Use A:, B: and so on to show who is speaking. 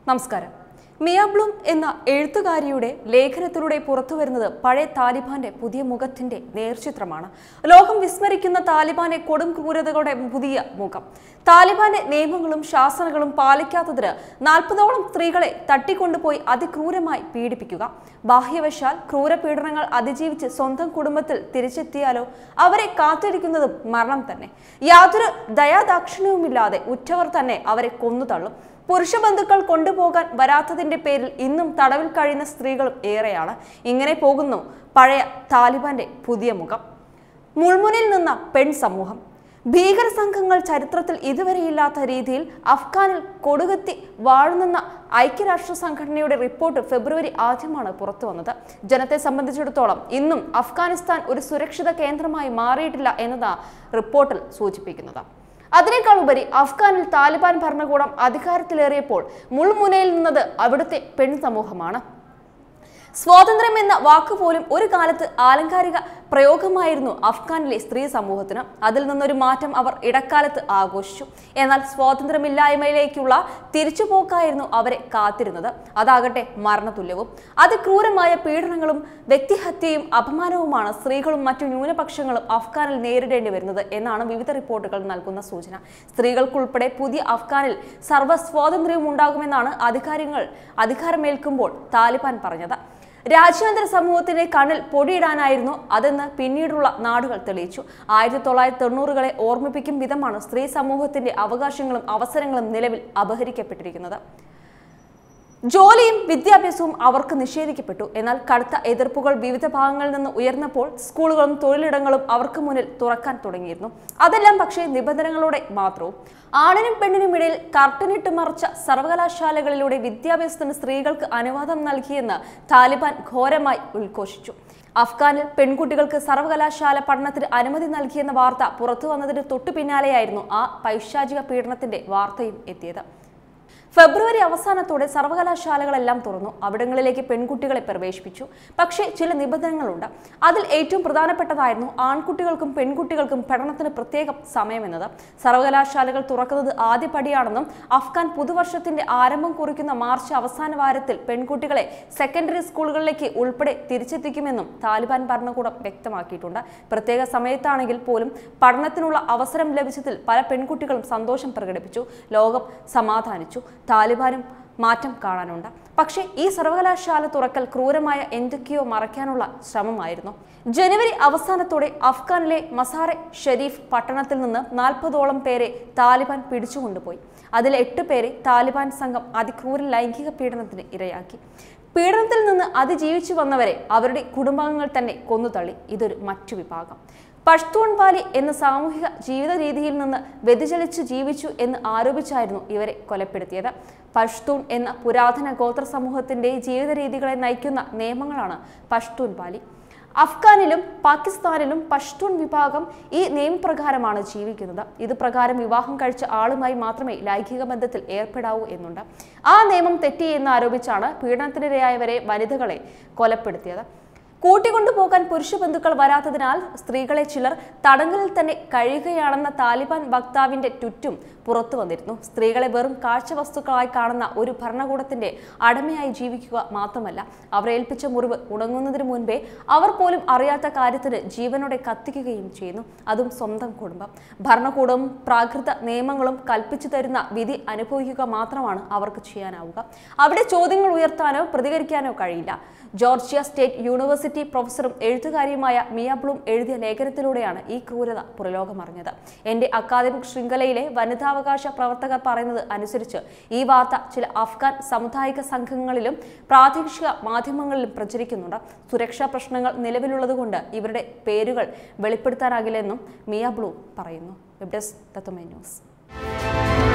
A: നമസ്കാരം മിയ ബ്ലൂം എന്ന എഴുത്തുകാരിയുടെ ലേഖനത്തിലൂടെ പുറത്തുവരുന്നത് പഴയ താലിബാന്റെ പുതിയ മുഖത്തിന്റെ നേർചിത്രമാണ് ലോകം വിസ്മരിക്കുന്ന താലിബാന്റെ കൊടും ക്രൂരതകളുടെ പുതിയ മുഖം താലിബാന്റെ നിയമങ്ങളും ശാസനകളും പാലിക്കാത്തതിന് നാൽപ്പതോളം സ്ത്രീകളെ തട്ടിക്കൊണ്ടുപോയി അതിക്രൂരമായി പീഡിപ്പിക്കുക ബാഹ്യവശാൽ ക്രൂരപീഡനങ്ങൾ അതിജീവിച്ച് സ്വന്തം കുടുംബത്തിൽ തിരിച്ചെത്തിയാലോ അവരെ കാത്തിരിക്കുന്നതും മരണം തന്നെ യാതൊരു ദയാദാക്ഷിണ്യവുമില്ലാതെ ഉറ്റവർ തന്നെ അവരെ കൊന്നുതള്ളും പുരുഷ ബന്ധുക്കൾ കൊണ്ടുപോകാൻ വരാത്തതിന്റെ പേരിൽ ഇന്നും തടവിൽ കഴിയുന്ന സ്ത്രീകളും ഏറെയാണ് ഇങ്ങനെ പോകുന്നു പഴയ താലിബാന്റെ പുതിയ മുഖം മുൾമുനിൽ നിന്ന പെൺ സമൂഹം ഭീകര സംഘങ്ങൾ ചരിത്രത്തിൽ ഇതുവരെയില്ലാത്ത രീതിയിൽ അഫ്ഗാനിൽ കൊടുകത്തി വാഴുന്നെന്ന ഐക്യരാഷ്ട്ര സംഘടനയുടെ റിപ്പോർട്ട് ഫെബ്രുവരി ആദ്യമാണ് പുറത്തു വന്നത് ജനത്തെ സംബന്ധിച്ചിടത്തോളം ഇന്നും അഫ്ഗാനിസ്ഥാൻ ഒരു സുരക്ഷിത കേന്ദ്രമായി മാറിയിട്ടില്ല എന്നതാണ് റിപ്പോർട്ടിൽ സൂചിപ്പിക്കുന്നത് അതിനേക്കാൾ ഉപരി അഫ്ഗാനിൽ താലിബാൻ ഭരണകൂടം അധികാരത്തിലേറിയപ്പോൾ മുൾമുനയിൽ നിന്നത് അവിടുത്തെ പെൺ സമൂഹമാണ് സ്വാതന്ത്ര്യം എന്ന വാക്കുപോലും ഒരു കാലത്ത് ആലങ്കാരിക പ്രയോഗമായിരുന്നു അഫ്ഗാനിലെ സ്ത്രീ സമൂഹത്തിന് അതിൽ നിന്നൊരു മാറ്റം അവർ ഇടക്കാലത്ത് ആഘോഷിച്ചു എന്നാൽ സ്വാതന്ത്ര്യമില്ലായ്മയിലേക്കുള്ള തിരിച്ചുപോക്കായിരുന്നു അവരെ കാത്തിരുന്നത് അതാകട്ടെ മരണതുല്യവും അതിക്രൂരമായ പീഡനങ്ങളും വ്യക്തിഹത്യയും അപമാനവുമാണ് സ്ത്രീകളും മറ്റു ന്യൂനപക്ഷങ്ങളും അഫ്ഗാനിൽ നേരിടേണ്ടി വരുന്നത് എന്നാണ് വിവിധ റിപ്പോർട്ടുകൾ നൽകുന്ന സൂചന സ്ത്രീകൾക്കുൾപ്പെടെ പുതിയ അഫ്ഗാനിൽ സർവ്വ സ്വാതന്ത്ര്യവും ഉണ്ടാകുമെന്നാണ് അധികാരികൾ അധികാരമേൽക്കുമ്പോൾ താലിബാൻ പറഞ്ഞത് രാജ്യാന്തര സമൂഹത്തിന്റെ കണ്ണിൽ പൊടിയിടാനായിരുന്നു അതെന്ന് പിന്നീടുള്ള നാടുകൾ തെളിയിച്ചു ആയിരത്തി തൊള്ളായിരത്തി തൊണ്ണൂറുകളെ ഓർമ്മിപ്പിക്കും വിധമാണ് സ്ത്രീ സമൂഹത്തിന്റെ അവകാശങ്ങളും അവസരങ്ങളും നിലവിൽ അപഹരിക്കപ്പെട്ടിരിക്കുന്നത് ജോലിയും വിദ്യാഭ്യാസവും അവർക്ക് നിഷേധിക്കപ്പെട്ടു എന്നാൽ കടുത്ത എതിർപ്പുകൾ വിവിധ ഭാഗങ്ങളിൽ നിന്ന് ഉയർന്നപ്പോൾ സ്കൂളുകളും തൊഴിലിടങ്ങളും അവർക്ക് മുന്നിൽ തുറക്കാൻ തുടങ്ങിയിരുന്നു അതെല്ലാം പക്ഷേ നിബന്ധനകളോടെ മാത്രവും ആണിനും പെണ്ണിനും ഇടയിൽ കർട്ടനിട്ട് മറച്ച സർവകലാശാലകളിലൂടെ വിദ്യാഭ്യാസത്തിന് സ്ത്രീകൾക്ക് അനുവാദം നൽകിയെന്ന് താലിബാൻ ഘോരമായി ഉദ്ഘോഷിച്ചു അഫ്ഗാനിൽ പെൺകുട്ടികൾക്ക് സർവകലാശാല പഠനത്തിന് അനുമതി നൽകിയെന്ന വാർത്ത പുറത്തു വന്നതിന് തൊട്ടു പിന്നാലെയായിരുന്നു ആ പൈശാചിക പീഡനത്തിന്റെ വാർത്തയും എത്തിയത് ഫെബ്രുവരി അവസാനത്തോടെ സർവകലാശാലകളെല്ലാം തുറന്നു അവിടങ്ങളിലേക്ക് പെൺകുട്ടികളെ പ്രവേശിപ്പിച്ചു പക്ഷേ ചില നിബന്ധനകളുണ്ട് അതിൽ ഏറ്റവും പ്രധാനപ്പെട്ടതായിരുന്നു ആൺകുട്ടികൾക്കും പെൺകുട്ടികൾക്കും പഠനത്തിന് പ്രത്യേകം സമയമെന്നത് സർവകലാശാലകൾ തുറക്കുന്നത് ആദ്യ പടിയാണെന്നും അഫ്ഗാൻ പുതുവർഷത്തിന്റെ ആരംഭം കുറിക്കുന്ന മാർച്ച് അവസാന വാരത്തിൽ പെൺകുട്ടികളെ സെക്കൻഡറി സ്കൂളുകളിലേക്ക് ഉൾപ്പെടെ തിരിച്ചെത്തിക്കുമെന്നും താലിബാൻ ഭരണകൂടം വ്യക്തമാക്കിയിട്ടുണ്ട് പ്രത്യേക സമയത്താണെങ്കിൽ പോലും പഠനത്തിനുള്ള അവസരം ലഭിച്ചതിൽ പല പെൺകുട്ടികളും സന്തോഷം പ്രകടിപ്പിച്ചു ലോകം സമാധാനിച്ചു താലിബാനും മാറ്റം കാണാനുണ്ട് പക്ഷേ ഈ സർവകലാശാല തുറക്കൽ ക്രൂരമായ എന്തൊക്കെയോ മറയ്ക്കാനുള്ള ശ്രമമായിരുന്നു ജനുവരി അവസാനത്തോടെ അഫ്ഗാനിലെ മസാറെ ഷെരീഫ് പട്ടണത്തിൽ നിന്ന് നാൽപ്പതോളം പേരെ താലിബാൻ പിടിച്ചുകൊണ്ടുപോയി അതിൽ എട്ട് പേരെ താലിബാൻ സംഘം അതിക്രൂര ലൈംഗിക പീഡനത്തിന് ഇരയാക്കി പീഡനത്തിൽ നിന്ന് അതിജീവിച്ചു വന്നവരെ അവരുടെ കുടുംബാംഗങ്ങൾ തന്നെ കൊന്നുതള്ളി ഇതൊരു മറ്റു വിഭാഗം പഷ്തൂൺ വാലി എന്ന സാമൂഹിക ജീവിത രീതിയിൽ നിന്ന് വ്യതിചലിച്ചു ജീവിച്ചു എന്ന് ആരോപിച്ചായിരുന്നു ഇവരെ കൊലപ്പെടുത്തിയത് പഷ്തൂൺ എന്ന പുരാതന ഗോത്ര സമൂഹത്തിന്റെ ജീവിത രീതികളെ നയിക്കുന്ന നിയമങ്ങളാണ് പഷ്തൂൺ വാലി അഫ്ഗാനിലും പാകിസ്ഥാനിലും പഷ്തൂൺ വിഭാഗം ഈ നിയമപ്രകാരമാണ് ജീവിക്കുന്നത് ഇത് പ്രകാരം വിവാഹം കഴിച്ച ആളുമായി മാത്രമേ ലൈംഗിക ബന്ധത്തിൽ ഏർപ്പെടാവൂ എന്നുണ്ട് ആ നിയമം തെറ്റി എന്ന് ആരോപിച്ചാണ് പീഡനത്തിനിരയായവരെ വനിതകളെ കൊലപ്പെടുത്തിയത് കൂട്ടിക്കൊണ്ടുപോകാൻ പുരുഷ ബന്ധുക്കൾ വരാത്തതിനാൽ സ്ത്രീകളെ ചിലർ തടങ്കലിൽ തന്നെ കഴിയുകയാണെന്ന താലിബാൻ വക്താവിന്റെ ട്വിറ്റും പുറത്തു വന്നിരുന്നു സ്ത്രീകളെ വെറും കാഴ്ച വസ്തുക്കളായി കാണുന്ന ഒരു ഭരണകൂടത്തിന്റെ അടമയായി ജീവിക്കുക മാത്രമല്ല അവരെ ഏൽപ്പിച്ച മുറിവ് ഉണങ്ങുന്നതിന് മുൻപേ അവർ പോലും അറിയാത്ത കാര്യത്തിന് ജീവനോടെ കത്തിക്കുകയും ചെയ്യുന്നു അതും സ്വന്തം കുടുംബം ഭരണകൂടവും പ്രാകൃത നിയമങ്ങളും കൽപ്പിച്ചു തരുന്ന വിധി അനുഭവിക്കുക മാത്രമാണ് അവർക്ക് ചെയ്യാനാവുക അവിടെ ചോദ്യങ്ങൾ ഉയർത്താനോ പ്രതികരിക്കാനോ കഴിയില്ല ജോർജിയ സ്റ്റേറ്റ് യൂണിവേഴ്സിറ്റി പ്രൊഫസറും എഴുത്തുകാരിയുമായ മിയ ബ്ലൂം എഴുതിയ ലേഖനത്തിലൂടെയാണ് ഈ ക്രൂരത പുറലോകമറിഞ്ഞത് എന്റെ അക്കാദമിക് ശൃംഖലയിലെ വനിതാവകാശ പ്രവർത്തകർ പറയുന്നത് അനുസരിച്ച് ഈ വാർത്ത ചില അഫ്ഗാൻ സാമുദായിക സംഘങ്ങളിലും പ്രാദേശിക മാധ്യമങ്ങളിലും പ്രചരിക്കുന്നുണ്ട് സുരക്ഷാ പ്രശ്നങ്ങൾ നിലവിലുള്ളതുകൊണ്ട് ഇവരുടെ പേരുകൾ വെളിപ്പെടുത്താനാകില്ലെന്നും മിയ ബ്ലൂം പറയുന്നു വെബ് ഡെസ്ക് തത്വമേ ന്യൂസ്